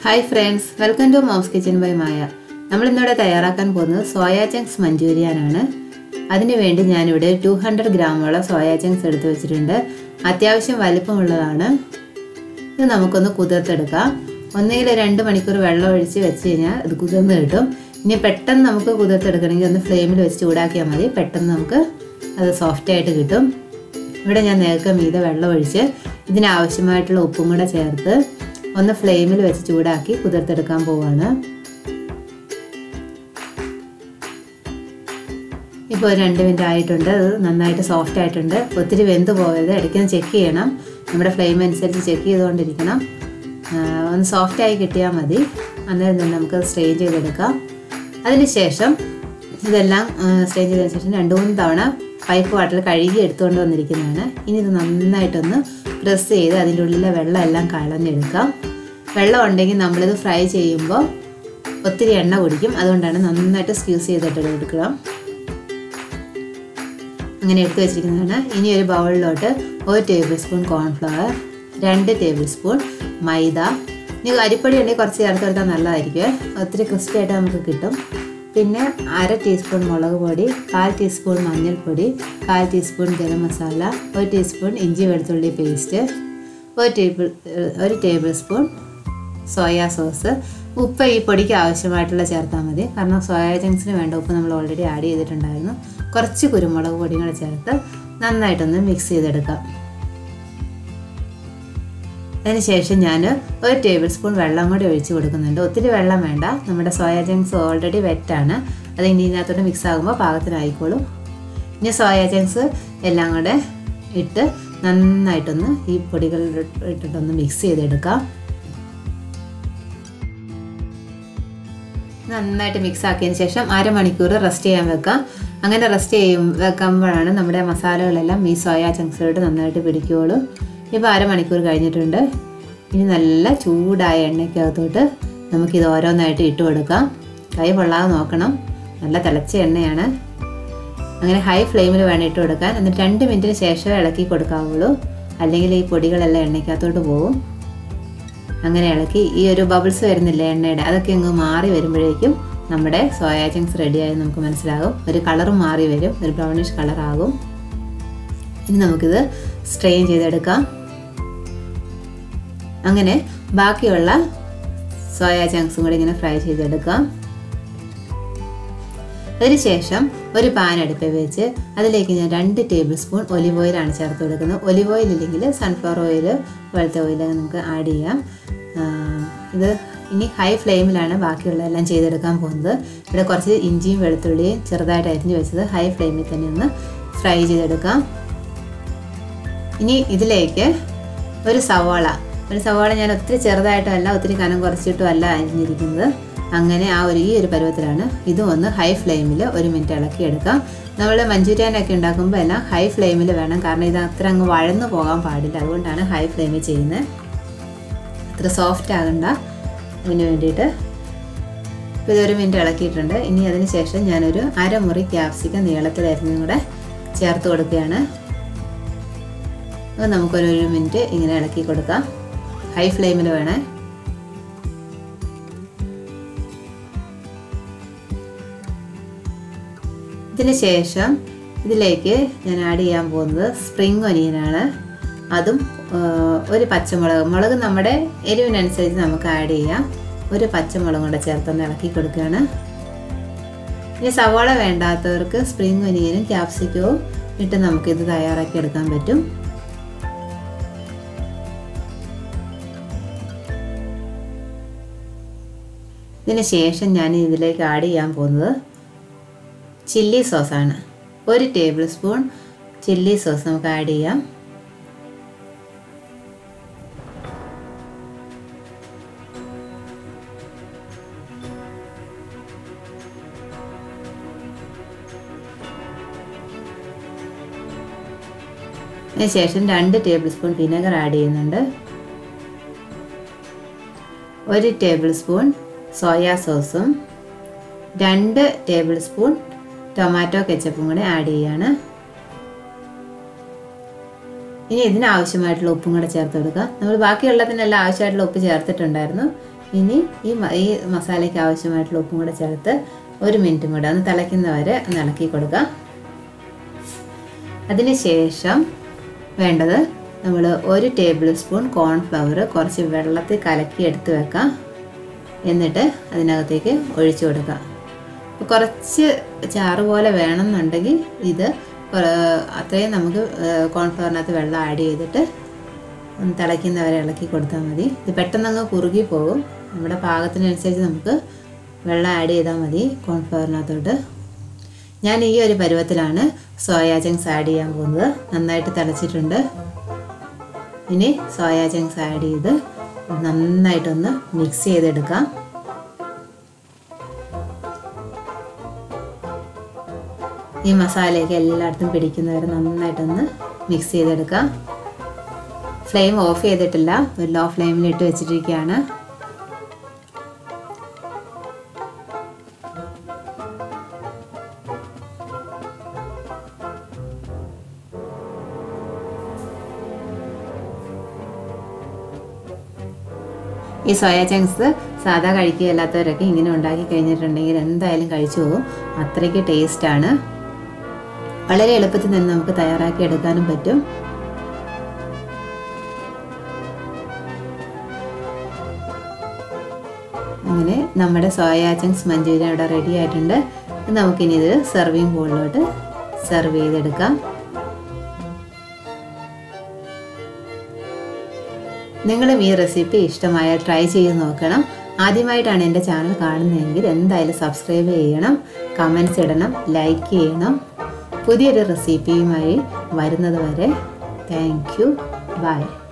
hi friends welcome to mom's kitchen by Maya നമ്മൾ ഇന്നിവിടെ തയ്യാറാക്കാൻ പോകുന്നത് സോയാ ചങ്ക്സ് മഞ്ചൂരിയാനാണ് അതിനുവേണ്ടി ഞാനിവിടെ ടു ഹൺഡ്രഡ് ഗ്രാമോളം സോയാ ചങ്ക്സ് എടുത്ത് വെച്ചിട്ടുണ്ട് അത്യാവശ്യം വലിപ്പമുള്ളതാണ് ഇത് നമുക്കൊന്ന് കുതിർത്തെടുക്കാം ഒന്നുകിൽ രണ്ട് മണിക്കൂർ വെള്ളം ഒഴിച്ച് വെച്ച് കഴിഞ്ഞാൽ ഇത് കുതിർന്ന് കിട്ടും ഇനി പെട്ടെന്ന് നമുക്ക് കുതിർത്തെടുക്കണമെങ്കിൽ ഒന്ന് ഫ്ലെയിമിൽ വെച്ച് ചൂടാക്കിയാൽ മതി പെട്ടെന്ന് നമുക്ക് അത് സോഫ്റ്റ് ആയിട്ട് കിട്ടും ഇവിടെ ഞാൻ നേർക്ക് മീതെ വെള്ളം ഒഴിച്ച് ഇതിനാവശ്യമായിട്ടുള്ള ഉപ്പും കൂടെ ചേർത്ത് ഒന്ന് ഫ്ലെയിമിൽ വെച്ച് ചൂടാക്കി കുതിർത്തെടുക്കാൻ പോവാണ് ഇപ്പോൾ ഒരു രണ്ട് മിനിറ്റ് ആയിട്ടുണ്ട് അത് നന്നായിട്ട് സോഫ്റ്റ് ആയിട്ടുണ്ട് ഒത്തിരി വെന്ത് പോകരുത് ഇടയ്ക്കൊന്ന് ചെക്ക് ചെയ്യണം നമ്മുടെ ഫ്ലെയിം അനുസരിച്ച് ചെക്ക് ചെയ്തുകൊണ്ടിരിക്കണം ഒന്ന് സോഫ്റ്റ് ആയി കിട്ടിയാൽ മതി അന്നേരം തന്നെ നമുക്ക് സ്ട്രെയിൻ ചെയ്തെടുക്കാം അതിനുശേഷം ഇതെല്ലാം സ്ട്രെയിൻ ചെയ്തതിന് ശേഷം രണ്ട് മൂന്ന് തവണ പൈപ്പ് വാട്ടർ കഴുകി എടുത്തുകൊണ്ട് വന്നിരിക്കുന്നതാണ് ഇനി ഇത് നന്നായിട്ടൊന്ന് പ്രസ് ചെയ്ത് അതിൻ്റെ ഉള്ളിലെ വെള്ളം എല്ലാം കളഞ്ഞെടുക്കാം വെള്ളം ഉണ്ടെങ്കിൽ നമ്മളിത് ഫ്രൈ ചെയ്യുമ്പോൾ ഒത്തിരി എണ്ണ കുടിക്കും അതുകൊണ്ടാണ് നന്നായിട്ട് സ്ക്യൂസ് ചെയ്തിട്ട് എടുക്കണം അങ്ങനെ എടുത്തു വെച്ചിരിക്കുന്നതാണ് ഇനി ഒരു ബൗളിലോട്ട് ഒരു ടേബിൾ സ്പൂൺ കോൺഫ്ലവർ രണ്ട് ടേബിൾ സ്പൂൺ മൈദ ഇനി അരിപ്പൊടി ഉണ്ടെങ്കിൽ കുറച്ച് ചേർത്ത് കൊടുത്താൽ നല്ലതായിരിക്കും ഒത്തിരി ക്രിസ്പി ആയിട്ട് നമുക്ക് കിട്ടും പിന്നെ അര ടീസ്പൂൺ മുളക് പൊടി കാൽ ടീസ്പൂൺ മഞ്ഞൾപ്പൊടി കാൽ ടീസ്പൂൺ ഗരം മസാല ഒരു ടീസ്പൂൺ ഇഞ്ചി വെളുത്തുള്ളി പേസ്റ്റ് ഒരു ടേബിൾ ഒരു ടേബിൾ സ്പൂൺ സോയാ സോസ് ഉപ്പ് ഈ പൊടിക്ക് ആവശ്യമായിട്ടുള്ള ചേർത്താൽ മതി കാരണം സോയാ ചങ്ക്സിന് വേണ്ട ഉപ്പ് നമ്മൾ ഓൾറെഡി ആഡ് ചെയ്തിട്ടുണ്ടായിരുന്നു കുറച്ച് കുരുമുളക് പൊടിയും കൂടെ ചേർത്ത് നന്നായിട്ടൊന്ന് മിക്സ് ചെയ്തെടുക്കാം അതിനുശേഷം ഞാൻ ഒരു ടേബിൾ സ്പൂൺ വെള്ളം കൂടി ഒഴിച്ച് കൊടുക്കുന്നുണ്ട് ഒത്തിരി വെള്ളം വേണ്ട നമ്മുടെ സോയാ ചങ്ക്സ് ഓൾറെഡി വെറ്റാണ് അത് ഇനി ഇതിനകത്തോട്ട് മിക്സ് ആകുമ്പോൾ പാകത്തിനായിക്കോളും ഇനി സോയാ ചങ്ക്സ് എല്ലാം കൂടെ ഇട്ട് നന്നായിട്ടൊന്ന് ഈ പൊടികൾ ഇട്ടിട്ടൊന്ന് മിക്സ് ചെയ്തെടുക്കാം നന്നായിട്ട് മിക്സ് ആക്കിയതിന് ശേഷം അരമണിക്കൂർ റെസ്റ്റ് ചെയ്യാൻ വെക്കാം അങ്ങനെ റെസ്റ്റ് ചെയ്യും വെക്കുമ്പോഴാണ് നമ്മുടെ മസാലകളെല്ലാം ഈ സോയാ ചങ്ക്സിലോട്ട് നന്നായിട്ട് പിടിക്കുകയുള്ളൂ ഇപ്പോൾ അരമണിക്കൂർ കഴിഞ്ഞിട്ടുണ്ട് ഇനി നല്ല ചൂടായ എണ്ണയ്ക്കകത്തോട്ട് നമുക്കിത് ഓരോന്നായിട്ട് ഇട്ട് കൊടുക്കാം കൈ പൊള്ളാതെ നോക്കണം നല്ല തിളച്ച എണ്ണയാണ് അങ്ങനെ ഹൈ ഫ്ലെയിമിൽ വേണം ഇട്ട് കൊടുക്കാൻ എന്നിട്ട് രണ്ട് മിനിറ്റിന് ശേഷം ഇളക്കി കൊടുക്കാവുള്ളൂ അല്ലെങ്കിൽ ഈ പൊടികളെല്ലാം എണ്ണയ്ക്കകത്തോട്ട് പോകും അങ്ങനെ ഇളക്കി ഈ ഒരു ബബിൾസ് വരുന്നില്ലേ എണ്ണയുടെ അതൊക്കെ അങ്ങ് മാറി വരുമ്പോഴേക്കും നമ്മുടെ സോയാ ചങ്ക്സ് റെഡിയായി നമുക്ക് മനസ്സിലാകും ഒരു കളറും മാറി വരും ഒരു ബ്രൗണിഷ് കളറാകും ഇനി നമുക്കിത് സ്ട്രെയിൻ ചെയ്തെടുക്കാം അങ്ങനെ ബാക്കിയുള്ള സോയാ ചങ്ക്സും കൂടി ഇങ്ങനെ ഫ്രൈ ചെയ്തെടുക്കാം അതിനുശേഷം ഒരു പാൻ അടുപ്പിൽ വെച്ച് അതിലേക്ക് ഞാൻ രണ്ട് ടേബിൾ സ്പൂൺ ഒലിവ് ഓയിലാണ് ചേർത്ത് കൊടുക്കുന്നത് ഒലിവ് ഓയിൽ ഇല്ലെങ്കിൽ സൺഫ്ലവർ ഓയിൽ പോലത്തെ ഓയിൽ നമുക്ക് ആഡ് ചെയ്യാം ഇത് ഇനി ഹൈ ഫ്ലെയിമിലാണ് ബാക്കിയുള്ളതെല്ലാം ചെയ്തെടുക്കാൻ പോകുന്നത് ഇവിടെ കുറച്ച് ഇഞ്ചിയും വെളുത്തുള്ളിയും ചെറുതായിട്ട് അരിഞ്ഞു വെച്ചത് ഹൈ ഫ്ലെയിമിൽ തന്നെ ഒന്ന് ഫ്രൈ ചെയ്തെടുക്കാം ഇനി ഇതിലേക്ക് ഒരു സവാള ഒരു സവാള ഞാൻ ഒത്തിരി ചെറുതായിട്ടല്ല ഒത്തിരി കനം കുറച്ചിട്ടും അല്ല അരിഞ്ഞിരിക്കുന്നത് അങ്ങനെ ആ ഒരു ഈ ഒരു പരുവത്തിലാണ് ഇതും ഒന്ന് ഹൈ ഫ്ലെയിമിൽ ഒരു മിനിറ്റ് ഇളക്കിയെടുക്കാം നമ്മൾ മഞ്ചൂരിയാനൊക്കെ ഉണ്ടാക്കുമ്പോൾ എല്ലാം ഹൈ ഫ്ലെയിമിൽ വേണം കാരണം ഇത് അത്ര അങ്ങ് വഴന്നു പോകാൻ പാടില്ല അതുകൊണ്ടാണ് ഹൈ ഫ്ലെയിമിൽ ചെയ്യുന്നത് അത്ര സോഫ്റ്റ് ആകണ്ട അതിന് വേണ്ടിയിട്ട് ഇപ്പോൾ ഇതൊരു മിനിറ്റ് ഇളക്കിയിട്ടുണ്ട് ഇനി അതിന് ശേഷം ഞാനൊരു അരമുറി ക്യാപ്സിക്കം നീളത്തിലായിരുന്നു കൂടെ ചേർത്ത് കൊടുക്കുകയാണ് അത് നമുക്കൊരു ഒരു മിനിറ്റ് ഇങ്ങനെ ഇളക്കി കൊടുക്കാം ഹൈ ഫ്ലെയിമിൽ വേണേ ഇതിന് ശേഷം ഇതിലേക്ക് ഞാൻ ആഡ് ചെയ്യാൻ പോകുന്നത് സ്പ്രിംഗ് ഒനിയനാണ് അതും ഒരു പച്ചമുളക് മുളക് നമ്മുടെ എരിവിനനുസരിച്ച് നമുക്ക് ആഡ് ചെയ്യാം ഒരു പച്ചമുളകും കൂടെ ചേർത്തൊന്ന് ഇളക്കി കൊടുക്കുകയാണ് ഇനി സവാള വേണ്ടാത്തവർക്ക് സ്പ്രിംഗ് ഒനിയനും ക്യാപ്സിക്കവും ഇട്ട് നമുക്കിത് തയ്യാറാക്കി എടുക്കാൻ പറ്റും ഇതിന് ശേഷം ഞാൻ ഇതിലേക്ക് ആഡ് ചെയ്യാൻ പോകുന്നത് ചില്ലി സോസാണ് ഒരു ടേബിൾ സ്പൂൺ ചില്ലി സോസ് നമുക്ക് ആഡ് ചെയ്യാം അതിനുശേഷം രണ്ട് ടേബിൾ സ്പൂൺ വിനെഗർ ആഡ് ചെയ്യുന്നുണ്ട് ഒരു ടേബിൾ സ്പൂൺ സോയാ സോസും രണ്ട് ടേബിൾ സ്പൂൺ ടൊമാറ്റോ കെച്ചപ്പും കൂടെ ആഡ് ചെയ്യാണ് ഇനി ഇതിനാവശ്യമായിട്ടുള്ള ഉപ്പും കൂടെ ചേർത്ത് കൊടുക്കുക നമ്മൾ ബാക്കിയുള്ളതിനെല്ലാം ആവശ്യമായിട്ടുള്ള ഉപ്പ് ചേർത്തിട്ടുണ്ടായിരുന്നു ഇനി ഈ മ- ഈ മസാലയ്ക്ക് ആവശ്യമായിട്ടുള്ള ഉപ്പും കൂടെ ചേർത്ത് ഒരു മിനിറ്റും കൂടെ ഒന്ന് തിളയ്ക്കുന്നവരെ ഒന്ന് ഇളക്കി കൊടുക്കാം അതിനുശേഷം വേണ്ടത് നമ്മൾ ഒരു ടേബിൾ സ്പൂൺ കോൺഫ്ലവർ കുറച്ച് വെള്ളത്തിൽ കലക്കി എടുത്ത് വെക്കാം എന്നിട്ട് അതിനകത്തേക്ക് ഒഴിച്ചു കൊടുക്കാം അപ്പോൾ കുറച്ച് ചാറ് പോലെ വേണമെന്നുണ്ടെങ്കിൽ ഇത് കുറ- അത്രയും നമുക്ക് കോൺഫ്ലവറിനകത്ത് വെള്ളം ആഡ് ചെയ്തിട്ട് ഒന്ന് തിളയ്ക്കുന്നവരെ ഇളക്കി കൊടുത്താൽ മതി ഇത് പെട്ടെന്നങ്ങ് കുറുകി പോകും നമ്മുടെ പാകത്തിനനുസരിച്ച് നമുക്ക് വെള്ളം ആഡ് ചെയ്താൽ മതി കോൺഫ്ലവറിനകത്തോട്ട് ഞാൻ ഈ ഒരു പരുവത്തിലാണ് സോയാ ചങ്ക്സ് ആഡ് ചെയ്യാൻ പോകുന്നത് നന്നായിട്ട് തിളച്ചിട്ടുണ്ട് ഇനി സോയാ ചങ്ക്സ് ആഡ് ചെയ്ത് നന്നായിട്ടൊന്ന് മിക്സ് ചെയ്തെടുക്കാം ഈ മസാലയൊക്കെ എല്ലായിടത്തും പിടിക്കുന്നവരെ നന്നായിട്ടൊന്ന് മിക്സ് ചെയ്തെടുക്കാം ഫ്ലെയിം ഓഫ് ചെയ്തിട്ടില്ല ഒരു ലോ ഫ്ലെയിമിൽ ഇട്ട് വെച്ചിട്ടിരിക്കുകയാണ് ഈ സോയാ ചങ്ക്സ് സാധാ കഴിക്കുകയല്ലാത്തവരൊക്കെ ഇങ്ങനെ ഉണ്ടാക്കി കഴിഞ്ഞിട്ടുണ്ടെങ്കിൽ എന്തായാലും കഴിച്ചു പോകും അത്രയ്ക്ക് ടേസ്റ്റാണ് വളരെ എളുപ്പത്തിൽ തന്നെ നമുക്ക് തയ്യാറാക്കി എടുക്കാനും പറ്റും അങ്ങനെ നമ്മുടെ സോയാ ചങ്ക്സ് മഞ്ചൂരിയൻ ഇവിടെ റെഡി ആയിട്ടുണ്ട് ഇത് നമുക്കിനി ഇത് സെർവിങ് ബോളിലോട്ട് സെർവ് ചെയ്തെടുക്കാം നിങ്ങളും ഈ റെസിപ്പി ഇഷ്ടമായാൽ ട്രൈ ചെയ്ത് നോക്കണം ആദ്യമായിട്ടാണ് എൻ്റെ ചാനൽ കാണുന്നതെങ്കിൽ എന്തായാലും സബ്സ്ക്രൈബ് ചെയ്യണം കമൻസ് ഇടണം ലൈക്ക് ചെയ്യണം പുതിയൊരു റെസിപ്പിയുമായി വരുന്നത് വരെ താങ്ക് യു ബൈ